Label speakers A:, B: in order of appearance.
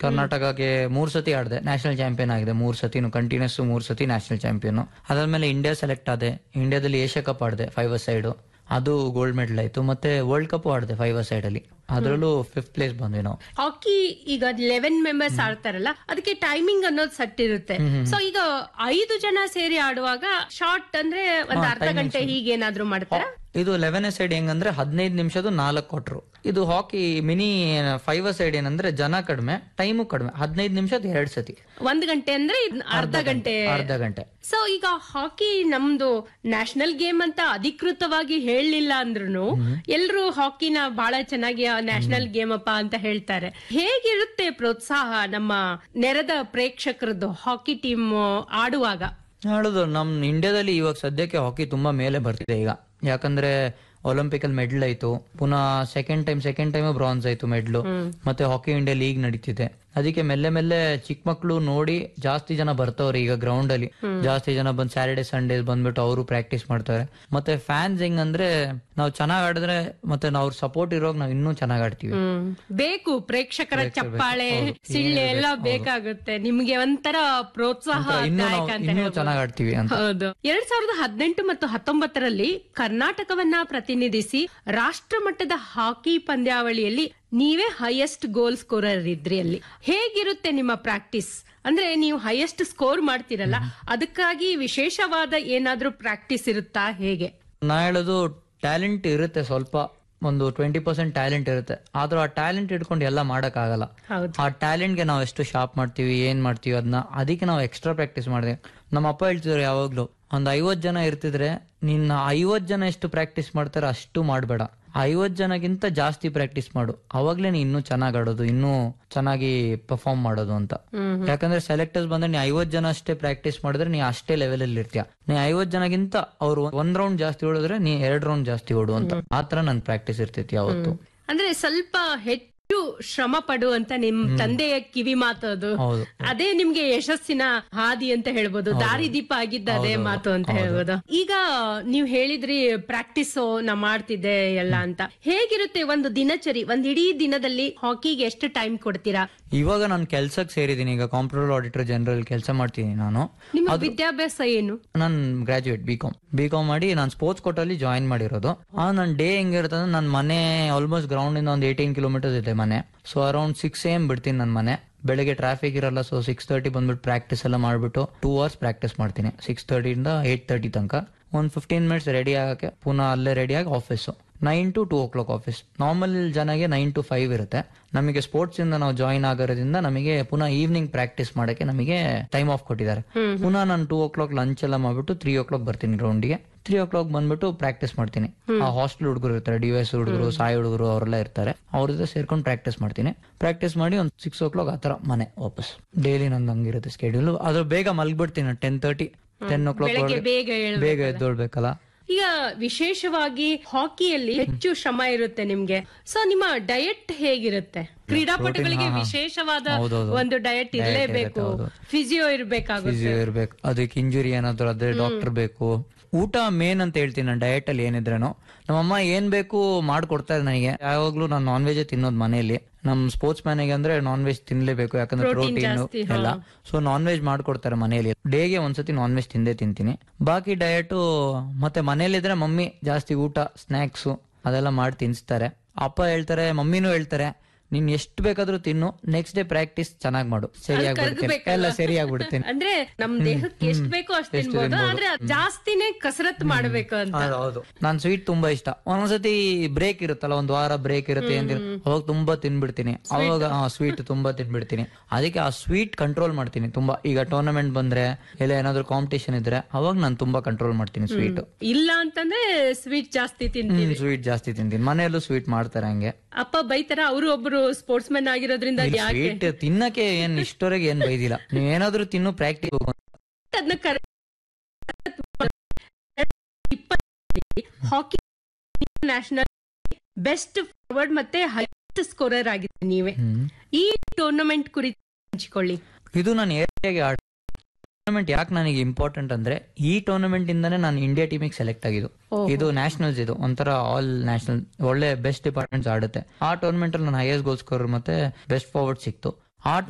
A: ಕರ್ನಾಟಕಕ್ಕೆ ಮೂರ್ ಸತಿ ಆಡಿದೆ ನ್ಯಾಷನಲ್ ಚಾಂಪಿಯನ್ ಆಗಿದೆ ಮೂರ್ ಸತಿನು ಕಂಟಿನ್ಯೂಸ್ ಮೂರ್ ಸತಿ ನ್ಯಾಷನಲ್ ಚಾಂಪಿಯನ್ ಅದಾದ್ಮೇಲೆ ಇಂಡಿಯಾ ಸೆಲೆಕ್ಟ್ ಆದೆ ಇಂಡಿಯಾದಲ್ಲಿ ಏಷ್ಯಾ ಕಪ್ ಆಡಿದೆ ಫೈವ್ ಸೈಡ್ ಅದು ಗೋಲ್ಡ್ ಮೆಡಲ್ ಆಯ್ತು ಮತ್ತೆ ವರ್ಲ್ಡ್ ಕಪ್ ಆಡಿದೆ ಫೈವ್ ಸೈಡ್ ಅಲ್ಲಿ ಅದರಲ್ಲೂ ಫಿಫ್ತ್ ಪ್ಲೇಸ್ ಬಂದ್ವಿ ನಾವು
B: ಹಾಕಿ ಈಗ ಲೆವೆನ್ ಮೆಂಬರ್ಸ್ ಆಡ್ತಾರಲ್ಲ ಅದಕ್ಕೆ ಟೈಮಿಂಗ್ ಅನ್ನೋದು ಸೆಟ್ ಇರುತ್ತೆ ಸೊ ಈಗ ಐದು ಜನ ಸೇರಿ ಆಡುವಾಗ ಶಾರ್ಟ್ ಅಂದ್ರೆ ಒಂದ್ ಅರ್ಧ ಗಂಟೆ ಹೀಗೇನಾದ್ರೂ ಮಾಡ್ತಾರ
A: ಇದು ಲೆವೆನ್ ಸೈಡ್ ಹೆಂಗಂದ್ರೆ ಹದಿನೈದು ನಿಮಿಷದ ನಾಲ್ಕು ಕೊಟ್ರು ಇದು ಹಾಕಿ ಮಿನಿ ಫೈವ್ ಸೈಡ್ ಏನಂದ್ರೆ ಜನ ಕಡಿಮೆ ಟೈಮು ಕಡಿಮೆ ಹದಿನೈದು ನಿಮಿಷದ ಎರಡ್ ಸತಿ
B: ಒಂದ್ ಗಂಟೆ ಅಂದ್ರೆ ಇದ್ ಅರ್ಧ ಗಂಟೆ
A: ಅರ್ಧ ಗಂಟೆ
B: ಸೊ ಈಗ ಹಾಕಿ ನಮ್ದು ನ್ಯಾಷನಲ್ ಗೇಮ್ ಅಂತ ಅಧಿಕೃತವಾಗಿ ಹೇಳಲಿಲ್ಲ ಅಂದ್ರೂ ಎಲ್ರು ಹಾಕಿನ ಬಹಳ ಚೆನ್ನಾಗಿ ನ್ಯಾಷನಲ್ ಗೇಮ್ ಅಪ್ಪ ಅಂತ ಹೇಳ್ತಾರೆ ಹೇಗಿರುತ್ತೆ ಪ್ರೋತ್ಸಾಹ ನಮ್ಮ ನೆರೆದ ಪ್ರೇಕ್ಷಕರದ್ದು ಹಾಕಿ ಟೀಮ್ ಆಡುವಾಗ
A: ಹೇಳುದು ನಮ್ ಇಂಡಿಯಾದಲ್ಲಿ ಇವಾಗ ಸದ್ಯಕ್ಕೆ ಹಾಕಿ ತುಂಬಾ ಮೇಲೆ ಬರ್ತಿದೆ ಈಗ ಯಾಕಂದ್ರೆ ಒಲಿಂಪಿಕ್ ಅಲ್ಲಿ ಮೆಡಲ್ ಆಯ್ತು ಪುನಃ second time second time bronze ಆಯ್ತು ಮೆಡ್ಲು ಮತ್ತೆ ಹಾಕಿ ಇಂಡಿಯಾ ಲೀಗ್ ನಡೀತಿದೆ ಅದಕ್ಕೆ ಮೆಲ್ಲೆ ಮೆಲ್ಲೆ ಚಿಕ್ಕ ಮಕ್ಳು ನೋಡಿ ಜಾಸ್ತಿ ಜನ ಬರ್ತವ್ರೆ ಈಗ ಗ್ರೌಂಡ್ ಅಲ್ಲಿ ಜಾಸ್ತಿ ಜನ ಬಂದ್ ಸ್ಯಾಟರ್ಡೆ ಸಂಡೇ ಬಂದ್ಬಿಟ್ಟು ಅವರು ಪ್ರಾಕ್ಟೀಸ್ ಮಾಡ್ತಾರೆ ಮತ್ತೆ ಫ್ಯಾನ್ಸ್ ಹೆಂಗಂದ್ರೆ ನಾವು ಚೆನ್ನಾಗ್ ಆಡಿದ್ರೆ ಮತ್ತೆ ನಾವು ಸಪೋರ್ಟ್ ಇರೋವಾಗ ನಾವು ಇನ್ನೂ ಚೆನ್ನಾಗ್ ಆಡ್ತೀವಿ
B: ಹ್ಮ್. ಬೇಕು ಪ್ರೇಕ್ಷಕರ ಚಪ್ಪಾಳೆ ಸಿಳ್ಳೆ ಎಲ್ಲ ಬೇಕಾಗುತ್ತೆ ನಿಮ್ಗೆ ಒಂಥರ ಪ್ರೋತ್ಸಾಹ
A: ಇನ್ನೂ ನಾವು
B: ದಾಯಕ ಅಂತ
A: ಇನ್ನೂ
B: ಹೇಳ್ಬೋದು.
A: ಚೆನ್ನಾಗ್ ಆಡ್ತೀವಿ ಅಂತ
B: ಹೌದು ಎರಡ್ ಸಾವಿರದ ಹದಿನೆಂಟು ಮತ್ತು ಹತ್ತೊಂಬತ್ತರಲ್ಲಿ ಕರ್ನಾಟಕವನ್ನ ಪ್ರತಿನಿಧಿಸಿ ರಾಷ್ಟ್ರ ಮಟ್ಟದ ಹಾಕಿ ಪಂದ್ಯಾವಳಿಯಲ್ಲಿ ನೀವೇ ಹೈಯೆಸ್ಟ್ ಗೋಲ್ ಸ್ಕೋರರ್ ಇದ್ರಿ ಅಲ್ಲಿ ಹೇಗಿರುತ್ತೆ ನಿಮ್ಮ ಪ್ರಾಕ್ಟೀಸ್ ಅಂದ್ರೆ ನೀವು ಹೈಯೆಸ್ಟ್ ಸ್ಕೋರ್ ಮಾಡ್ತೀರಲ್ಲ ಅದಕ್ಕಾಗಿ ವಿಶೇಷವಾದ ಏನಾದ್ರೂ ಪ್ರಾಕ್ಟೀಸ್ ಇರುತ್ತಾ ಹೇಗೆ
A: ನಾ ಹೇಳೋದು ಟ್ಯಾಲೆಂಟ್ ಇರುತ್ತೆ ಸ್ವಲ್ಪ ಒಂದು ಟ್ವೆಂಟಿ ಪರ್ಸೆಂಟ್ ಟ್ಯಾಲೆಂಟ್ ಇರುತ್ತೆ ಆದ್ರೂ ಆ ಟ್ಯಾಲೆಂಟ್ ಇಟ್ಕೊಂಡು ಎಲ್ಲ ಮಾಡಕ್ ಆಗಲ್ಲ
B: ಹೌದು
A: ಆ ಟ್ಯಾಲೆಂಟ್ಗೆ ನಾವು ಎಷ್ಟು ಶಾರ್ಪ್ ಮಾಡ್ತೀವಿ ಏನ್ ಮಾಡ್ತೀವಿ ಅದನ್ನ ಅದಕ್ಕೆ ನಾವು ಎಕ್ಸ್ಟ್ರಾ ಪ್ರಾಕ್ಟೀಸ್ ಮಾಡಿದೆ ನಮ್ಮ ಅಪ್ಪ ಹೇಳ್ತಿದ್ರು ಯಾವಾಗ್ಲೂ ಒಂದ್ ಐವತ್ ಜನ ಇರ್ತಿದ್ರೆ ನಿನ್ನ ಐವತ್ ಜನ ಎಷ್ಟು ಪ್ರಾಕ್ಟೀಸ್ ಮಾಡ್ತಾರೆ ಅಷ್ಟು ಮಾಡಬೇಡ ಐವತ್ ಜನಗಿಂತ ಜಾಸ್ತಿ ಪ್ರಾಕ್ಟೀಸ್ ಮಾಡು ಅವಾಗ್ಲೇ ನೀ ಇನ್ನೂ ಚೆನ್ನಾಗ್ ಆಡೋದು ಇನ್ನೂ ಚೆನ್ನಾಗಿ ಪರ್ಫಾರ್ಮ್ ಮಾಡೋದು ಅಂತ ಯಾಕಂದ್ರೆ ಸೆಲೆಕ್ಟರ್ಸ್ ಬಂದ್ರೆ ನೀ ಐವತ್ ಜನ ಅಷ್ಟೇ ಪ್ರಾಕ್ಟೀಸ್ ಮಾಡಿದ್ರೆ ನೀ ಅಷ್ಟೇ ಲೆವೆಲ್ ಅಲ್ಲಿ ಇರ್ತೀಯ ನೀ ಐವತ್ ಜನಗಿಂತ ಅವ್ರು ಒಂದ್ ರೌಂಡ್ ಜಾಸ್ತಿ ಓಡಿದ್ರೆ ನೀ ಎರಡ್ ರೌಂಡ್ ಜಾಸ್ತಿ ಓಡು ಅಂತ ಆತರ ನನ್ ಪ್ರಾಕ್ಟೀಸ್ ಇರ್ತೈತಿ ಯಾವತ್ತು
B: ಅಂದ್ರೆ ಸ್ವಲ್ಪ ಹೆಚ್ಚು ಶ್ರಮ ಪಡು ಅಂತ ನಿಮ್ ತಂದೆಯ ಕಿವಿ ಮಾತು ಅದು
A: ಹೌದು
B: ಅದೇ ನಿಮ್ಗೆ ಯಶಸ್ಸಿನ ಹಾದಿ ಅಂತ ಹೇಳ್ಬೋದು ದಾರಿದೀಪ ಆಗಿದ್ದ ಅದೇ ಮಾತು ಅಂತ ಹೇಳ್ಬೋದು ಈಗ ನೀವ್ ಹೇಳಿದ್ರಿ ಪ್ರಾಕ್ಟೀಸ್ ನಾ ಮಾಡ್ತಿದ್ದೆ ಎಲ್ಲ ಅಂತ ಹೇಗಿರುತ್ತೆ ಒಂದು ದಿನಚರಿ ಒಂದ್ ಇಡೀ ದಿನದಲ್ಲಿ ಹಾಕಿಗೆ ಎಷ್ಟು ಟೈಮ್ ಕೊಡ್ತೀರಾ
A: ಇವಾಗ ನಾನು ಕೆಲ್ಸಕ್ಕೆ ಸೇರಿದ್ದೀನಿ ಈಗ ಕಾಂಪ್ಯೂಟರ್ ಆಡಿಟರ್ ಜನರಲ್ ಕೆಲಸ ಮಾಡ್ತೀನಿ ನಾನು
B: ನಿಮ್ಮ ವಿದ್ಯಾಭ್ಯಾಸ ಏನು
A: ನಾನು graduate B com B com ಮಾಡಿ ನಾನು ಸ್ಪೋರ್ಟ್ಸ್ ಕೋಟಲ್ಲಿ ಜಾಯಿನ್ ಮಾಡಿರೋದು ಆ ನನ್ನ ಡೇ ಹೆಂಗಿರುತ್ತೆ ಅಂದ್ರೆ ನನ್ನ ಮನೆ ಆಲ್ಮೋಸ್ಟ್ ಗ್ರೌಂಡ್ ಇಂದ ಒಂದು ಏಯ್ಟೀನ್ ಕಿಲೋಮೀಟರ್ಸ್ ಇದೆ ಮನೆ ಸೊ ಅರೌಂಡ್ ಸಿಕ್ಸ್ ಎಮ್ ಬಿಡ್ತೀನಿ ನನ್ನ ಮನೆ ಬೆಳಗ್ಗೆ ಟ್ರಾಫಿಕ್ ಇರಲ್ಲ ಸೊ ಸಿಕ್ಸ್ ತರ್ಟಿ ಬಂದ್ಬಿಟ್ಟು ಪ್ರಾಕ್ಟೀಸ್ ಎಲ್ಲ ಮಾಡ್ಬಿಟ್ಟು ಟೂ ಅವರ್ಸ್ ಪ್ರಾಕ್ಟೀಸ್ ಮಾಡ್ತೀನಿ ಸಿಕ್ಸ್ ತರ್ಟಿಯಿಂದ ಏಟ್ ತರ್ಟಿ ತನಕ ಒಂದು ಫಿಫ್ಟೀನ್ ಮಿನಿಟ್ಸ್ ರೆಡಿ ಆಗಕ್ಕೆ ಪುನಃ ಅಲ್ಲೇ ರೆಡಿಯಾಗಿ office nine to two o'clock office normal ಜನಗೆ ನೈನ್ ಟು ಫೈವ್ ಇರುತ್ತೆ ನಮಗೆ ಸ್ಪೋರ್ಟ್ಸ್ ಇಂದ ನಾವು ಜಾಯಿನ್ ಆಗಿರೋದ್ರಿಂದ ನಮಗೆ ಪುನಃ ಈವ್ನಿಂಗ್ ಪ್ರಾಕ್ಟೀಸ್ ಮಾಡಕ್ಕೆ ನಮಗೆ ಟೈಮ್ ಆಫ್ ಕೊಟ್ಟಿದ್ದಾರೆ ಪುನಃ ನಾನು ಟೂ ಓ ಕ್ಲಾಕ್ ಲಂಚ್ ಎಲ್ಲ ಮಾಡ್ಬಿಟ್ಟು ತ್ರೀ ಓ ಕ್ಲಾಕ್ ಬರ್ತೀನಿ ಗ್ರೌಂಡ್ಗೆ ತ್ರೀ ಓ ಕ್ಲಾಕ್ ಬಂದ್ಬಿಟ್ಟು ಪ್ರಾಕ್ಟೀಸ್ ಮಾಡ್ತೀನಿ ಆ ಹಾಸ್ಟೆಲ್ ಹುಡುಗರು ಇರ್ತಾರೆ ಡಿ ಎಸ್ ಹುಡುಗರು ಸಾಯಿ ಹುಡುಗರು ಅವರೆಲ್ಲ ಇರ್ತಾರೆ ಅವ್ರ ಜೊತೆ ಸೇರ್ಕೊಂಡು ಪ್ರಾಕ್ಟೀಸ್ ಮಾಡ್ತೀನಿ ಪ್ರಾಕ್ಟೀಸ್ ಮಾಡಿ ಒಂದು ಸಿಕ್ಸ್ ಓ ಕ್ಲಾಕ್ ಆತರ ಮನೆ ವಾಪಸ್ ಡೈಲಿ ನಂದು ಹಂಗಿರುತ್ತೆ ಸ್ಕೆಡ್ಯೂಲ್ ಅದ್ರ ಬೇಗ ಮಲ್ಗ್ಬಿಡ್ತೀನಿ ten thirty ten o'clock
B: ಬೆಳಗ್ಗೆ ಬೇಗ ಏಳ್ಬೇಕು.
A: ಬೇಗ ಎದ್ದೊಳ್ಬೇಕಲ್ಲ
B: ಈಗ ವಿಶೇಷವಾಗಿ ಹಾಕಿಯಲ್ಲಿ ಹೆಚ್ಚು ಶ್ರಮ ಇರುತ್ತೆ ನಿಮ್ಗೆ ಸೊ ನಿಮ್ಮ ಡಯಟ್ ಹೇಗಿರುತ್ತೆ ಕ್ರೀಡಾಪಟುಗಳಿಗೆ ವಿಶೇಷವಾದ
A: ಹೌದೌದು.
B: ಒಂದು ಡಯಟ್ ಇರಲೇಬೇಕು
A: ಹೌದು.
B: ಫಿಸಿಯೋ ಇರಬೇಕಾಗುತ್ತೆ
A: ಫಿಸಿಯೋ ಇರ್ಬೇಕು ಅದಕ್ಕೆ ಇಂಜುರಿ ಏನಾದ್ರು ಅದ್ರೆ ಡಾಕ್ಟರ್ ಬೇಕು ಊಟ ಮೇನ್ ಅಂತ ಹೇಳ್ತೀನಿ ನಾನು ಡಯಟ್ ಅಲ್ಲಿ ಏನಿದ್ರೇನು ನಮ್ಮಮ್ಮ ಏನ್ ಬೇಕು ಮಾಡ್ಕೊಡ್ತಾರೆ ನನಗೆ ಯಾವಾಗ್ಲೂ ನಾನು ನಾನ್ ವೆಜ್ ತಿನ್ನೋದು ಮನೆಯಲ್ಲಿ ನಮ್ ಸ್ಪೋರ್ಟ್ಸ್ ಮ್ಯಾನಿಗೆ ಅಂದ್ರೆ ನಾನ್ ವೆಜ್ ತಿನ್ಲೇಬೇಕು ಯಾಕಂದ್ರೆ
B: Protein
A: ಪ್ರೋಟೀನ್
B: ಜಾಸ್ತಿ, ಹಾ.
A: ಎಲ್ಲ ಸೊ ನಾನ್ ವೆಜ್ ಮಾಡ್ಕೊಡ್ತಾರೆ ಮನೆಯಲ್ಲಿ ಡೇಗೆ ಒಂದ್ಸತಿ ನಾನ್ ವೆಜ್ ತಿಂದೇ ತಿಂತೀನಿ ಬಾಕಿ ಡಯಟ್ ಮತ್ತೆ ಮನೇಲಿದ್ರೆ ಮಮ್ಮಿ ಜಾಸ್ತಿ ಊಟ ಸ್ನಾಕ್ಸ್ ಅದೆಲ್ಲ ಮಾಡಿ ತಿನ್ಸ್ತಾರೆ ಅಪ್ಪ ಹೇಳ್ತಾರೆ ಮಮ್ಮಿನೂ ಹೇಳ್ತಾರೆ ನೀನ್ ಎಷ್ಟು ಬೇಕಾದ್ರೂ ತಿನ್ನು ನೆಕ್ಸ್ಟ್ ಡೇ ಪ್ರಾಕ್ಟೀಸ್ ಚೆನ್ನಾಗಿ ಮಾಡು ಸರಿಯಾಗಿ ಬಿಡ್ತೀನಿ
B: ಕರ್ಗ್ಬೇಕಲ್ಲ.
A: ಎಲ್ಲ ಸರಿಯಾಗಿ ಬಿಡ್ತೀನಿ
B: ಅಂದ್ರೆ ನಮ್ ದೇಹಕ್ಕೆ ಎಷ್ಟ್ ಬೇಕೋ ಅಷ್ಟ್ ತಿನ್ಬೋದು ಆದ್ರೆ ಅದ್ ಜಾಸ್ತಿನೇ ಕಸರತ್ ಮಾಡ್ಬೇಕು ಅಂತ
A: ಹೌದು, ಹೌದು ನಾನ್ ಸ್ವೀಟ್ ತುಂಬಾ ಇಷ್ಟ ಒಂದೊಂದ್ಸತಿ ಬ್ರೇಕ್ ಇರುತ್ತಲ್ಲ ಒಂದ್ ವಾರ ಬ್ರೇಕ್ ಇರುತ್ತೆ ಅಂತ ಅವಾಗ ತುಂಬಾ ತಿನ್ಬಿಡ್ತೀನಿ ಅವಾಗ ಸ್ವೀಟ್ ತುಂಬಾ ತಿನ್ಬಿಡ್ತೀನಿ ಅದಕ್ಕೆ ಆ ಸ್ವೀಟ್ ಕಂಟ್ರೋಲ್ ಮಾಡ್ತೀನಿ ತುಂಬಾ ಈಗ ಟೂರ್ನಮೆಂಟ್ ಬಂದ್ರೆ ಇಲ್ಲ ಏನಾದ್ರು ಕಾಂಪಿಟೇಷನ್ ಇದ್ರೆ ಅವಾಗ ನಾನು ತುಂಬಾ ಕಂಟ್ರೋಲ್ ಮಾಡ್ತೀನಿ ಸ್ವೀಟ್
B: ಇಲ್ಲ ಅಂತಂದ್ರೆ ಸ್ವೀಟ್ ಜಾಸ್ತಿ ತಿಂತೀವಿ
A: ಸ್ವೀಟ್ ಜಾಸ್ತಿ ತಿಂತೀನಿ ಮನೆಯಲ್ಲೂ ಸ್ವೀಟ್ ಮಾಡ್ತಾರೆ ಹಂಗೆ
B: ಅಪ್ಪ ಬೈತಾರ ಅವರು ಒಬ್ರು ಸ್ಪೋರ್ಟ್ಸ್ ಮ್ಯಾನ್ ಆಗಿರೋದ್ರಿಂದ ಅದ್ ಯಾಕೆ
A: ಸ್ವೀಟ್ ತಿನ್ನಕ್ಕೆ ಏನ್ ಇಷ್ಟವರೆಗೆ ಏನ್ ಬೈದಿಲ್ಲ ನೀವ್ ಏನಾದ್ರು ತಿನ್ನು ಪ್ರಾಕ್ಟೀಸ್
B: ಅದನ್ನ ಕರೆ- ಹಾಕಿ ನ್ಯಾಷನಲ್ ಬೆಸ್ಟ್ ಫಾರ್ವರ್ಡ್ ಮತ್ತೆ ಹೈಯೆಸ್ಟ್ ಸ್ಕೋರರ್ ಆಗಿದೆ ನೀವೇ ಈ ಟೂರ್ನಮೆಂಟ್ ಕುರಿತು ಹಂಚಿಕೊಳ್ಳಿ
A: ಇದು ನಾನು ಏರಿಯಾಗೆ ಆಡ ಟೂರ್ನಮೆಂಟ್ ಯಾಕೆ ನನಗೆ ಇಂಪಾರ್ಟೆಂಟ್ ಅಂದ್ರೆ ಈ ಟೂರ್ನಮೆಂಟ್ ಇಂದಾನೆ ನಾನು ಇಂಡಿಯಾ ಟೀಮಿಗೆ ಸೆಲೆಕ್ಟ್ ಆಗಿದ್ದು
B: ಓಹೋ.
A: ಇದು ನ್ಯಾಷನಲ್ಸ್ ಇದು ಒಂಥರ ಆಲ್ ನ್ಯಾಷನಲ್ ಒಳ್ಳೆ ಬೆಸ್ಟ್ ಡಿಪಾರ್ಟ್ಮೆಂಟ್ಸ್ ಆಡುತ್ತೆ ಆ ಟೂರ್ನಮೆಂಟ್ ಅಲ್ಲಿ ನಾನು ಹೈಯೆಸ್ಟ್ ಗೋಲ್ ಸ್ಕೋರ್ ಮತ್ತೆ ಬೆಸ್ಟ್ ಫಾರ್ವರ್ಡ್ ಸಿಕ್ತು ಆ